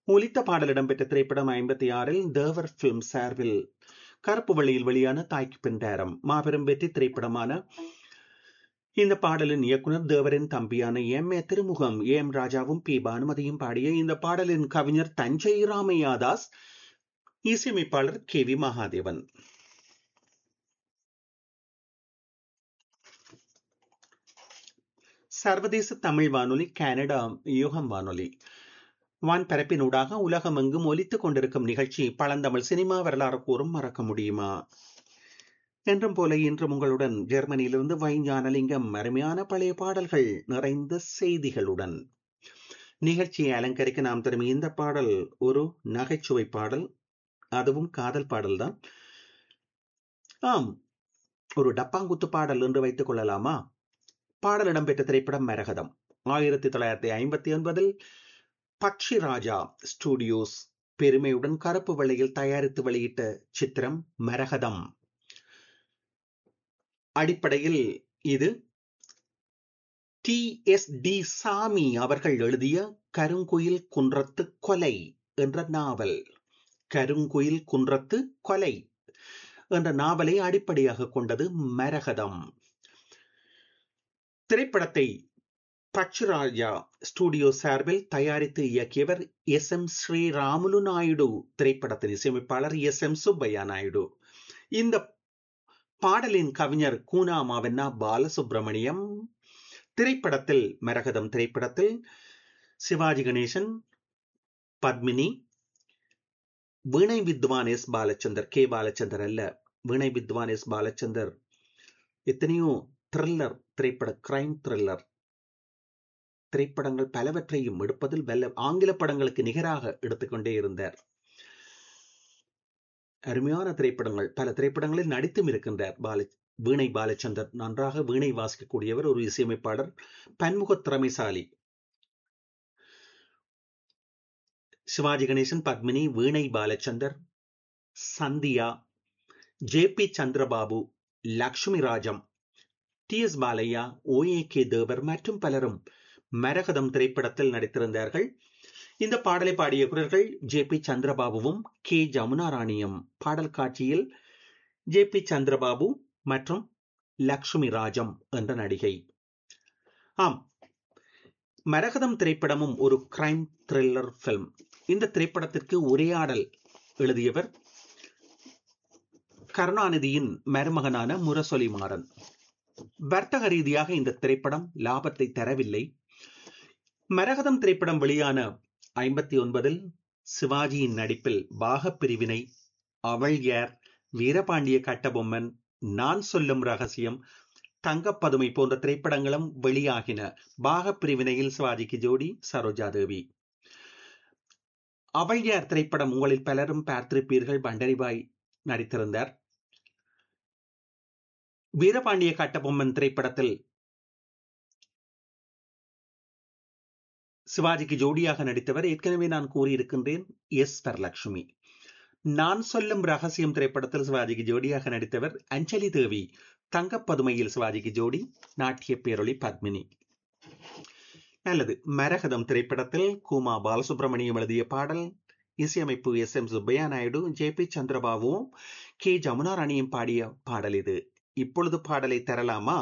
ஒலித்த பாடல் இடம்பெற்ற திரைப்படம் ஐம்பத்தி ஆறில் தேவர் பிலிம் சார்பில் கருப்பு வழியில் வெளியான தாய்க்கு பின்டாரம் மாபெரும் வெற்றி திரைப்படமான இந்த பாடலின் இயக்குனர் தேவரின் தம்பியான எம் ஏ திருமுகம் ஏம் ராஜாவும் பி பானுமதியும் பாடிய இந்த பாடலின் கவிஞர் தஞ்சை ராமையாதாஸ் இசையமைப்பாளர் கே வி மகாதேவன் சர்வதேச தமிழ் வானொலி கனடா யூகம் வானொலி வான்பரப்பினூடாக உலகமெங்கும் ஒலித்துக் கொண்டிருக்கும் நிகழ்ச்சி பழந்தமிழ் சினிமா வரலாறு கூறும் மறக்க முடியுமா என்றும் போல இன்றும் உங்களுடன் ஜெர்மனியிலிருந்து வைஞானலிங்கம் அருமையான பழைய பாடல்கள் நிறைந்த செய்திகளுடன் நிகழ்ச்சியை அலங்கரிக்க நாம் திரும்பி இந்த பாடல் ஒரு நகைச்சுவை பாடல் அதுவும் காதல் பாடல்தான் ஆம் ஒரு டப்பாங்குத்து பாடல் என்று வைத்துக் கொள்ளலாமா பாடல் இடம்பெற்ற திரைப்படம் மரகதம் ஆயிரத்தி தொள்ளாயிரத்தி ஐம்பத்தி ஒன்பதில் பக்ஷி ராஜா ஸ்டுடியோஸ் பெருமையுடன் கருப்பு வெள்ளையில் தயாரித்து வெளியிட்ட சித்திரம் மரகதம் அடிப்படையில் இது டி எஸ் டி சாமி அவர்கள் எழுதிய கருங்குயில் குன்றத்து கொலை என்ற நாவல் கருங்குயில் குன்றத்து கொலை என்ற நாவலை அடிப்படையாக கொண்டது மரகதம் திரைப்படத்தை பச்சுராஜா ஸ்டுடியோ சார்பில் தயாரித்து இயக்கியவர் எஸ் எம் ஸ்ரீராமுலு நாயுடு திரைப்படத்தின் இசையமைப்பாளர் எஸ் எம் சுப்பையா நாயுடு இந்த பாடலின் கவிஞர் கூனாமாவென்னா பாலசுப்ரமணியம் திரைப்படத்தில் மரகதம் திரைப்படத்தில் சிவாஜி கணேசன் பத்மினி வீணை வித்வான் எஸ் பாலச்சந்தர் கே பாலச்சந்தர் அல்ல வீணை வித்வான் எஸ் பாலச்சந்தர் எத்தனையோ த்ரில்லர் திரைப்பட கிரைம் த்ரில்லர் திரைப்படங்கள் பலவற்றையும் எடுப்பதில் வெல்ல ஆங்கில படங்களுக்கு நிகராக எடுத்துக்கொண்டே இருந்தார் அருமையான திரைப்படங்கள் பல திரைப்படங்களில் நடித்தும் இருக்கின்றார் பால வீணை பாலச்சந்தர் நன்றாக வீணை வாசிக்கக்கூடியவர் ஒரு இசையமைப்பாளர் பன்முக திறமைசாலி Sivaji Ganesan Padmini Veena Balachander Sandhya J P Chandrababu Lakshmi Rajam T S Balaiah O A K Devar மற்றும் பலரும் மரகதம் திரைப்படத்தில் நடித்திருந்தார்கள் இந்த பாடலை பாடிய குரல்கள் ஜே பி சந்திரபாபுவும் கே ஜமுனா ராணியும் பாடல் காட்சியில் ஜே பி சந்திரபாபு மற்றும் லக்ஷ்மி ராஜம் என்ற நடிகை ஆம் மரகதம் திரைப்படமும் ஒரு கிரைம் த்ரில்லர் பிலிம் இந்த திரைப்படத்திற்கு உரையாடல் எழுதியவர் கருணாநிதியின் மருமகனான முரசொலி மாறன் வர்த்தக ரீதியாக இந்த திரைப்படம் லாபத்தை தரவில்லை மரகதம் திரைப்படம் வெளியான ஐம்பத்தி ஒன்பதில் சிவாஜியின் நடிப்பில் பாக பிரிவினை அவள் யார் வீரபாண்டிய கட்டபொம்மன் நான் சொல்லும் ரகசியம் தங்கப்பதுமை போன்ற திரைப்படங்களும் வெளியாகின பாக பிரிவினையில் சிவாஜிக்கு ஜோடி சரோஜா தேவி அவள் யார் திரைப்படம் உங்களில் பலரும் பார்த்திருப்பீர்கள் பண்டரிபாய் நடித்திருந்தார் வீரபாண்டிய கட்டபொம்மன் திரைப்படத்தில் சிவாஜிக்கு ஜோடியாக நடித்தவர் ஏற்கனவே நான் கூறியிருக்கின்றேன் எஸ் வரலட்சுமி நான் சொல்லும் ரகசியம் திரைப்படத்தில் சிவாஜிக்கு ஜோடியாக நடித்தவர் அஞ்சலி தேவி தங்கப்பதுமையில் சிவாஜிக்கு ஜோடி நாட்டிய பேரொளி பத்மினி நல்லது மரகதம் திரைப்படத்தில் கூமா பாலசுப்ரமணியம் எழுதிய பாடல் இசையமைப்பு S M Subbiah Naidu J P சந்திரபாபுவும் கே ஜமுனா ராணியும் பாடிய பாடல் இது இப்பொழுது பாடலை தரலாமா